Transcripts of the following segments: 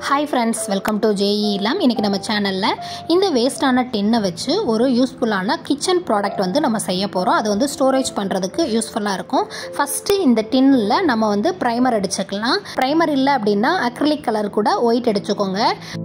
hi friends welcome to ஜேஇ இல்லாம் இன்றைக்கி நம்ம சேனலில் இந்த வேஸ்டான டின்னை வச்சு ஒரு யூஸ்ஃபுல்லான கிச்சன் ப்ராடக்ட் வந்து நம்ம செய்ய போகிறோம் அது வந்து ஸ்டோரேஜ் பண்ணுறதுக்கு யூஸ்ஃபுல்லாக இருக்கும் ஃபஸ்ட்டு இந்த டின்னில் நம்ம வந்து ப்ரைமர் அடிச்சுக்கலாம் ப்ரைமர் இல்லை அப்படின்னா அக்ரிலிக் கலர் கூட ஒயிட் அடிச்சுக்கோங்க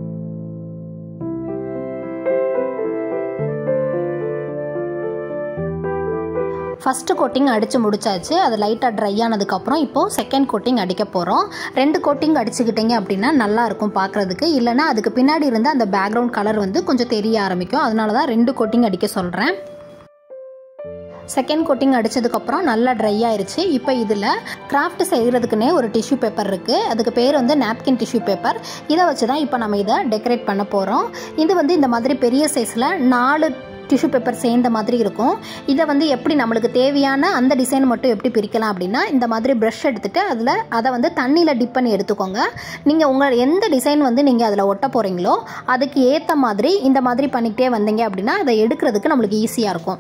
ஃபஸ்ட்டு கோட்டிங் அடித்து முடிச்சாச்சு அது லைட்டாக ட்ரை ஆனதுக்கப்புறம் இப்போது செகண்ட் கோட்டிங் அடிக்க போகிறோம் ரெண்டு கோட்டிங் அடிச்சுக்கிட்டிங்க அப்படின்னா நல்லா இருக்கும் பார்க்குறதுக்கு இல்லைனா அதுக்கு பின்னாடி இருந்து அந்த பேக்ரவுண்ட் கலர் வந்து கொஞ்சம் தெரிய ஆரம்பிக்கும் அதனால தான் ரெண்டு கோட்டிங் அடிக்க சொல்கிறேன் செகண்ட் கோட்டிங் அடித்ததுக்கப்புறம் நல்லா ட்ரை ஆயிருச்சு இப்போ இதில் கிராஃப்ட் செய்கிறதுக்குனே ஒரு டிஷ்யூ பேப்பர் இருக்குது அதுக்கு பேர் வந்து நாப்கின் டிஷ்யூ பேப்பர் இதை வச்சு தான் இப்போ நம்ம இதை டெக்கரேட் பண்ண போகிறோம் இது வந்து இந்த மாதிரி பெரிய சைஸில் நாலு டிஷ்யூ பேப்பர் சேர்ந்த மாதிரி இருக்கும் இதை வந்து எப்படி நம்மளுக்கு தேவையான அந்த டிசைன் மட்டும் எப்படி பிரிக்கலாம் அப்படின்னா இந்த மாதிரி ப்ரஷ் எடுத்துகிட்டு அதில் அதை வந்து தண்ணியில் டிப் பண்ணி எடுத்துக்கோங்க நீங்கள் உங்கள் எந்த டிசைன் வந்து நீங்கள் அதில் ஒட்ட போகிறீங்களோ அதுக்கு ஏற்ற மாதிரி இந்த மாதிரி பண்ணிக்கிட்டே வந்தீங்க அப்படின்னா அதை எடுக்கிறதுக்கு நம்மளுக்கு ஈஸியாக இருக்கும்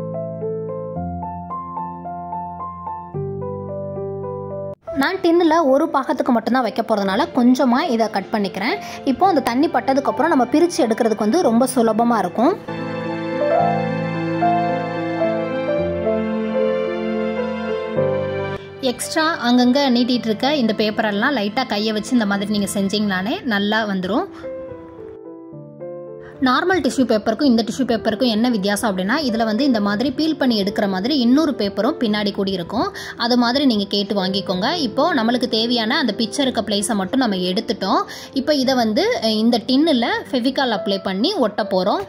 நான் டின்னில் ஒரு பாகத்துக்கு மட்டும்தான் வைக்க போகிறதுனால கொஞ்சமாக இதை கட் பண்ணிக்கிறேன் இப்போ அந்த தண்ணி பட்டதுக்கப்புறம் நம்ம பிரித்து எடுக்கிறதுக்கு வந்து ரொம்ப சுலபமாக இருக்கும் எக்ஸ்ட்ரா அங்கங்கே நீட்டிகிட்டு இருக்க இந்த பேப்பரெல்லாம் லைட்டாக கையை வச்சு இந்த மாதிரி நீங்கள் செஞ்சீங்கனாலே நல்லா வந்துடும் நார்மல் டிஷ்யூ பேப்பருக்கும் இந்த டிஷ்யூ பேப்பருக்கும் என்ன வித்தியாசம் அப்படின்னா இதில் வந்து இந்த மாதிரி பீல் பண்ணி எடுக்கிற மாதிரி இன்னொரு பேப்பரும் பின்னாடி கூடி இருக்கும் அது மாதிரி நீங்கள் கேட்டு வாங்கிக்கோங்க இப்போது நம்மளுக்கு தேவையான அந்த பிக்சர் இருக்க பிளேஸை மட்டும் நம்ம எடுத்துட்டோம் இப்போ இதை வந்து இந்த டின்னில் ஃபெவிகால் அப்ளை பண்ணி ஒட்ட போகிறோம்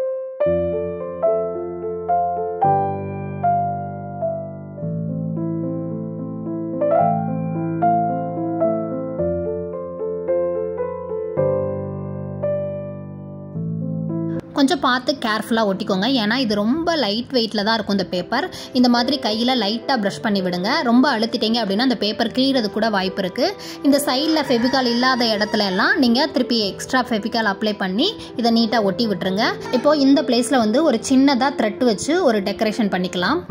கொஞ்சம் பார்த்து கேர்ஃபுல்லாக ஒட்டிக்கோங்க ஏன்னா இது ரொம்ப லைட் வெயிட்டில் தான் இருக்கும் இந்த பேப்பர் இந்த மாதிரி கையில் லைட்டாக ப்ரஷ் பண்ணி விடுங்க ரொம்ப அழுத்திட்டீங்க அப்படின்னா அந்த பேப்பர் கிளீறது கூட வாய்ப்பு இருக்குது இந்த சைடில் ஃபெவிகால் இல்லாத இடத்துல எல்லாம் நீங்கள் திருப்பி எக்ஸ்ட்ரா ஃபெவிகால் அப்ளை பண்ணி இதை நீட்டாக ஒட்டி விட்டுருங்க இப்போது இந்த பிளேஸில் வந்து ஒரு சின்னதாக த்ரெட் வச்சு ஒரு டெக்கரேஷன் பண்ணிக்கலாம்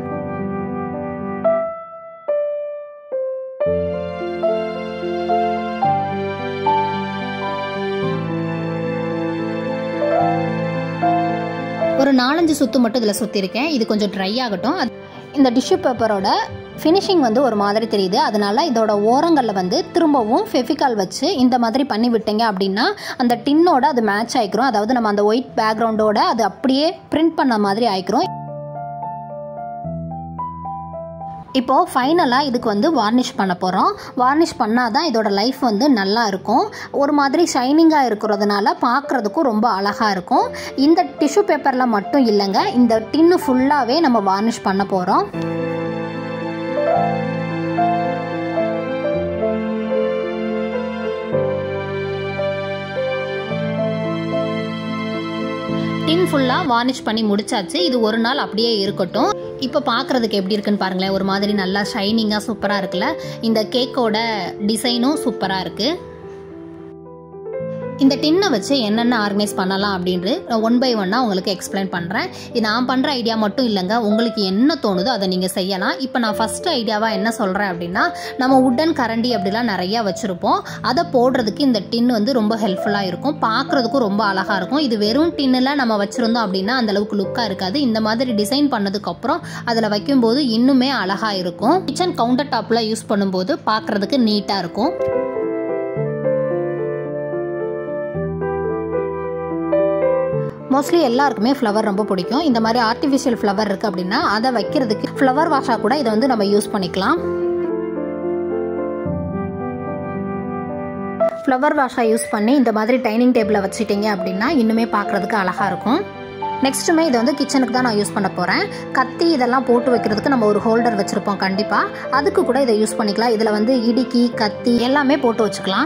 ஒரு நாலஞ்சு சுத்து மட்டும் இதில் சுற்றிருக்கேன் இது கொஞ்சம் ட்ரை ஆகட்டும் இந்த டிஷ்யூ பேப்பரோட ஃபினிஷிங் வந்து ஒரு மாதிரி தெரியுது அதனால இதோட ஓரங்களில் வந்து திரும்பவும் ஃபெஃபிகால் வச்சு இந்த மாதிரி பண்ணி விட்டீங்க அப்படின்னா அந்த டின்னோட அது மேட்ச் ஆகிக்கிறோம் அதாவது நம்ம அந்த ஒயிட் பேக்ரவுண்டோட அது அப்படியே பிரிண்ட் பண்ண மாதிரி ஆயிக்கிறோம் இப்போது ஃபைனலாக இதுக்கு வந்து வார்னிஷ் பண்ண போகிறோம் வார்னிஷ் பண்ணால் தான் இதோட லைஃப் வந்து நல்லா இருக்கும் ஒரு மாதிரி ஷைனிங்காக இருக்கிறதுனால பார்க்குறதுக்கும் ரொம்ப அழகாக இருக்கும் இந்த டிஷ்யூ பேப்பரில் மட்டும் இல்லைங்க இந்த டின்னு ஃபுல்லாகவே நம்ம வார்னிஷ் பண்ண போகிறோம் டின் ஃபுல்லாக வார்னிஷ் பண்ணி முடிச்சாச்சு இது ஒரு நாள் அப்படியே இருக்கட்டும் இப்போ பார்க்குறதுக்கு எப்படி இருக்குன்னு பாருங்களேன் ஒரு மாதிரி நல்லா ஷைனிங்காக சூப்பராக இருக்குல்ல இந்த கேக்கோட டிசைனும் சூப்பராக இருக்குது இந்த டின்னை வச்சு என்னென்ன ஆர்கனைஸ் பண்ணலாம் அப்படின்ட்டு ஒன் பை ஒன்னாக உங்களுக்கு எக்ஸ்பிளைன் பண்ணுறேன் இது நான் பண்ணுற ஐடியா மட்டும் இல்லைங்க உங்களுக்கு என்ன தோணுதோ அதை நீங்கள் செய்யலாம் இப்போ நான் ஃபஸ்ட் ஐடியாவாக என்ன சொல்கிறேன் அப்படின்னா நம்ம உட்டன் கரண்டி அப்படிலாம் நிறையா வச்சுருப்போம் அதை போடுறதுக்கு இந்த டின் வந்து ரொம்ப ஹெல்ப்ஃபுல்லாக இருக்கும் பார்க்குறதுக்கும் ரொம்ப அழகாக இருக்கும் இது வெறும் டின்னில் நம்ம வச்சுருந்தோம் அப்படின்னா அந்தளவுக்கு லுக்காக இருக்காது இந்த மாதிரி டிசைன் பண்ணதுக்கப்புறம் அதில் வைக்கும்போது இன்னுமே அழகாக இருக்கும் கிச்சன் கவுண்டர் டாப்பில் யூஸ் பண்ணும்போது பார்க்குறதுக்கு நீட்டாக இருக்கும் மோஸ்ட்லி எல்லாருக்குமே ஃப்ளவர் ரொம்ப பிடிக்கும் இந்த மாதிரி ஆர்டிஃபிஷியல் ஃப்ளவர் இருக்குது அப்படின்னா அதை வைக்கிறதுக்கு ஃப்ளவர் வாஷாக கூட இதை வந்து நம்ம யூஸ் பண்ணிக்கலாம் ஃப்ளவர் வாஷாக யூஸ் பண்ணி இந்த மாதிரி டைனிங் டேபிளில் வச்சுட்டீங்க அப்படின்னா இன்னுமே பார்க்குறதுக்கு அழகாக இருக்கும் நெக்ஸ்ட்டுமே இதை வந்து கிச்சனுக்கு தான் நான் யூஸ் பண்ண போகிறேன் கத்தி இதெல்லாம் போட்டு வைக்கிறதுக்கு நம்ம ஒரு ஹோல்டர் வச்சுருப்போம் கண்டிப்பாக அதுக்கு கூட இதை யூஸ் பண்ணிக்கலாம் இதில் வந்து இடுக்கி கத்தி எல்லாமே போட்டு வச்சுக்கலாம்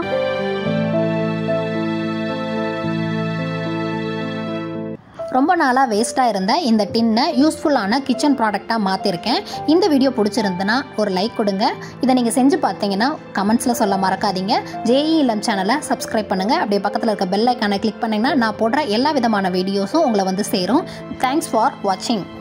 ரொம்ப நாளாக வேஸ்ட்டாக இருந்த இந்த டின்னை யூஸ்ஃபுல்லான கிச்சன் ப்ராடக்டாக மாற்றிருக்கேன் இந்த வீடியோ பிடிச்சிருந்துன்னா ஒரு லைக் கொடுங்க இதை நீங்கள் செஞ்சு பார்த்தீங்கன்னா கமெண்ட்ஸில் சொல்ல மறக்காதீங்க ஜேஇ இளம் சேனலை சப்ஸ்கிரைப் பண்ணுங்கள் அப்படியே பக்கத்தில் இருக்க பெல் ஐக்கானை கிளிக் பண்ணிங்கன்னா நான் போடுற எல்லா விதமான வீடியோஸும் உங்களை வந்து சேரும் தேங்க்ஸ் ஃபார் வாட்சிங்